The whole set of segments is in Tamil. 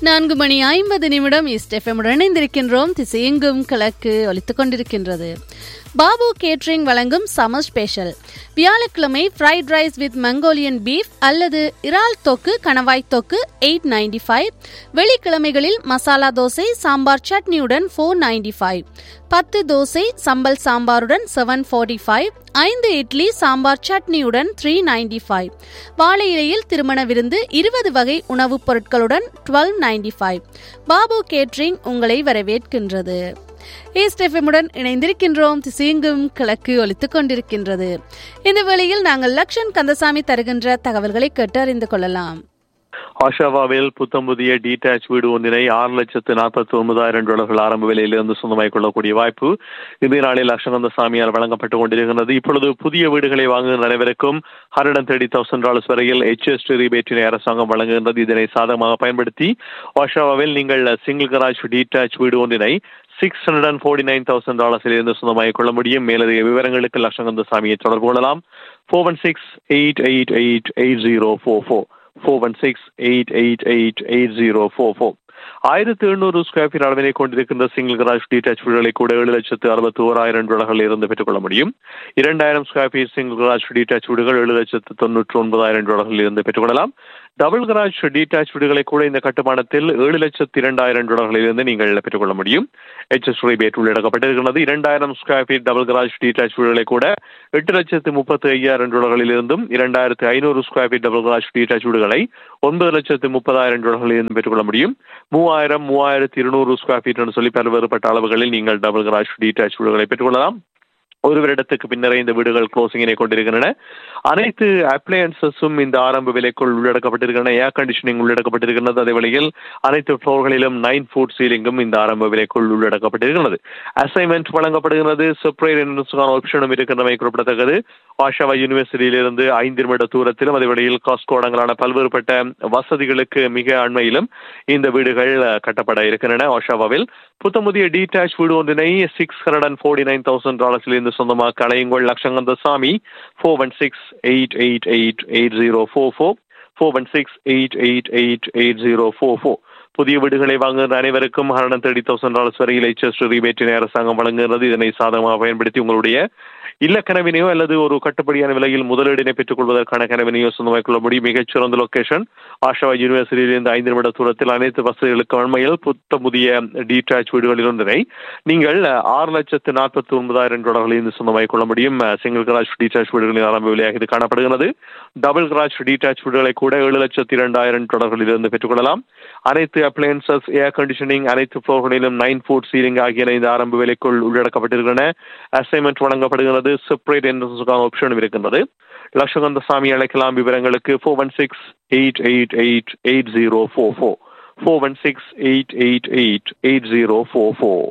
நான்கு மணி ஐம்பது நிமிடம் இஸ்டெஃபமுடன் இணைந்திருக்கின்றோம் திசையெங்கும் கிழக்கு ஒலித்துக் கொண்டிருக்கின்றது பாபு கேட்ரிங் வழங்கும் சம்மர் ஸ்பெஷல் வியாழக்கிழமை fried rice with Mongolian beef அல்லது இறால் தொக்கு கணவாய் தொக்கு எயிட் நைன்டி ஃபைவ் வெள்ளிக்கிழமைகளில் மசாலா தோசை சாம்பார் சட்னியுடன் ஃபோர் நைன்டி ஃபைவ் பத்து தோசை சம்பல் சாம்பாருடன் செவன் ஃபோர்ட்டி ஃபைவ் ஐந்து இட்லி சாம்பார் சட்னியுடன் த்ரீ நைன்டி ஃபைவ் வாழை இலையில் திருமண விருந்து இருபது வகை உணவுப் பொருட்களுடன் twelve ninety five Babu catering உங்களை வரவேற்கின்றது ஈஸ்ட் எஃப்எம்முடன் இணைந்திருக்கின்றோம் திசையெங்கும் கிழக்கு ஒலித்துக் கொண்டிருக்கின்றது இந்த வேளையில் நாங்கள் லக்ஷன் கந்தசாமி தருகின்ற தகவல்களை கேட்டு அறிந்து கொள்ளலாம் ஆஷாவாவில் புத்தம் புதிய டீடாச் வீடு ஒன்றினை ஆறு லட்சத்து நாற்பத்தி ஒன்பதாயிரம் டாலர்கள் ஆரம்ப விலையிலிருந்து சொந்தமாய் கொள்ளக்கூடிய வாய்ப்பு இந்த நாளில் லட்சகந்த சாமியால் வழங்கப்பட்டுக் கொண்டிருக்கிறது இப்பொழுது புதிய வீடுகளை வாங்குகிற அனைவருக்கும் hundred and thirty thousand dollars வரையில் ஹெச்எஸ் ரீபேட்டினை அரசாங்கம் வழங்குகின்றது இதனை சாதகமாக பயன்படுத்தி ஆஷாவாவில் நீங்கள் சிங்கிள் கராஜ் டீடாச் வீடு ஒன்றினை six hundred and forty nine thousand டாலர்ஸில் இருந்து சொந்தமாகிக் கொள்ள முடியும் மேலதிக விவரங்களுக்கு லட்சகந்த சாமியை தொடர்பு கொள்ளலாம் four one six eight eight eight eight zero four four four one six eight eight eight eight zero four four ஆயிரத்தி எழுநூறு ஸ்கொயர் ஃபீட் அளவினை கொண்டிருக்கின்ற சிங்கிள் கராஜ் டீடாச் வீடுகளை கூட ஏழு லட்சத்து அறுபத்தி ஓராயிரம் டாலர்கள் இருந்து பெற்றுக்கொள்ள முடியும் இரண்டாயிரம் square feet single garage detached வீடுகள் ஏழு லட்சத்து தொண்ணூற்றி ஒன்பதாயிரம் டாலர்கள் இருந்து பெற்றுக்கொள்ளலாம் டபுள் கராஜ் டீடாச் வீடுகளை கூட இந்த கட்டுமானத்தில் ஏழு லட்சத்து இரண்டாயிரம் டாலர்களில் இருந்து நீங்கள் பெற்றுக்கொள்ள முடியும் எச்எஸ் ரீபேட் உள்ளடக்கப்பட்டிருக்கிறது இரண்டாயிரம் square feet double garage detached வீடுகளை கூட எட்டு லட்சத்து முப்பத்தி ஐயாயிரம் டாலர்களில் இருந்தும் இரண்டாயிரத்து ஐநூறு square feet double garage detached வீடுகளை ஒன்பது லட்சத்து முப்பதாயிரம் டாலர்களில் இருந்து பெற்றுக்கொள்ள முடியும் மூவாயிரம் மூவாயிரத்து இருநூறு ஸ்கொயர் ஃபீட் என்று சொல்லி பல்வேறுபட்ட அளவுகளில் நீங்கள் டபுள் கராஜ் டீடாச் வீடுகளை பெற்றுக்கொள்ளலாம் ஒரு வருடத்துக்கு பின்னரே இந்த வீடுகள் க்ளோசிங்கினை கொண்டிருக்கின்றன அனைத்து அப்ளையன்சஸும் இந்த ஆரம்ப விலைக்குள் உள்ளடக்கப்பட்டிருக்கின்றன ஏர் கண்டிஷனிங் உள்ளடக்கப்பட்டிருக்கிறது அதே வழியில் அனைத்து ஃப்ளோர்களிலும் நைன் ஃபுட் சீலிங்கும் இந்த ஆரம்ப விலைக்குள் உள்ளடக்கப்பட்டிருக்கிறது அசைன்மெண்ட் வழங்கப்படுகிறது செப்பரேட் என்ட்ரன்ஸுக்கான ஆப்ஷனும் இருக்கின்றமை குறிப்பிடத்தக்கது ஆஷாவா யூனிவர்சிட்டியிலிருந்து ஐந்து நிமிட தூரத்திலும் அதே வழியில் காஸ்கோ அடங்கலான பல்வேறுபட்ட வசதிகளுக்கு மிக அண்மையிலும் இந்த வீடுகள் கட்டப்பட இருக்கின்றன ஆஷாவாவில் புத்தமுதிய டீடாச் வீடு ஒன்றினை six hundred and forty nine thousand டாலர்ஸில் இருந்து சொந்தமாக அலையுங்கள் Lakshakantha Sami four one six eight eight eight eight zero four four four one six eight eight eight eight zero four four புதிய வீடுகளை வாங்குகிற அனைவருக்கும் ஹண்ட்ரட் தேர்ட்டி தௌசண்ட் டாலர்ஸ் வரையில் ஹெச்எஸ் ரீபேட்டினை அரசாங்கம் வழங்குகிறது இதனை சாதகமாக பயன்படுத்தி உங்களுடைய இல்ல கனவினையோ அல்லது ஒரு கட்டுப்படியான விலையில் முதலீடினை பெற்றுக் கொள்வதற்கான கனவினையோ சொந்தமாக கொள்ள முடியும் மிகச்சிறந்த லொகேஷன் ஆஷாவா யூனிவர்சிட்டியிலிருந்து ஐந்து நிமிட தூரத்தில் அனைத்து வசதிகளுக்கு அண்மையில் புத்த புதிய டீடாச் வீடுகளில் ஒன்றினை நீங்கள் ஆறு லட்சத்து நாற்பத்தி ஒன்பதாயிரம் டாலர்களில் இருந்து சொந்தமாக கொள்ள முடியும் சிங்கிள் கராஜ் டீடாச் வீடுகளின் ஆரம்ப விலையாக இது காணப்படுகிறது டபுள் கராஜ் டீடாச் வீடுகளை கூட ஏழு லட்சத்து இரண்டாயிரம் டாலர்களில் இருந்து பெற்றுக்கொள்ளலாம் அனைத்து அப்ளையன்சஸ் ஏர் கண்டிஷனிங் அனைத்து ஃப்ளோர்களிலும் நைன் ஃபுட் சீலிங் ஆகியன இந்த ஆரம்ப விலைக்குள் உள்ளடக்கப்பட்டிருக்கின்றன அசைன்மெண்ட் வழங்கப்படுகிறது செப்பரேட் என்ட்ரன்ஸுக்கான ஆப்ஷனும் இருக்கின்றது லட்சகந்த சாமி அழைக்கலாம் விவரங்களுக்கு four one six eight eight eight eight zero four four four one six eight eight eight eight zero four four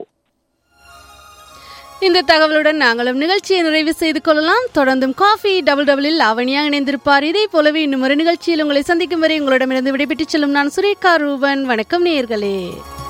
இந்த தகவலுடன் நாங்களும் நிகழ்ச்சியை நிறைவு செய்து கொள்ளலாம் தொடர்ந்தும் காஃபி டபுள் டபுளில் லாவணியாக இணைந்திருப்பார் இதே போலவே இன்னும் ஒரு நிகழ்ச்சியில் உங்களை சந்திக்கும் வரை உங்களிடமிருந்து விடைபெற்றுச் செல்லும் நான் சுரேகா ரூபன் வணக்கம் நேயர்களே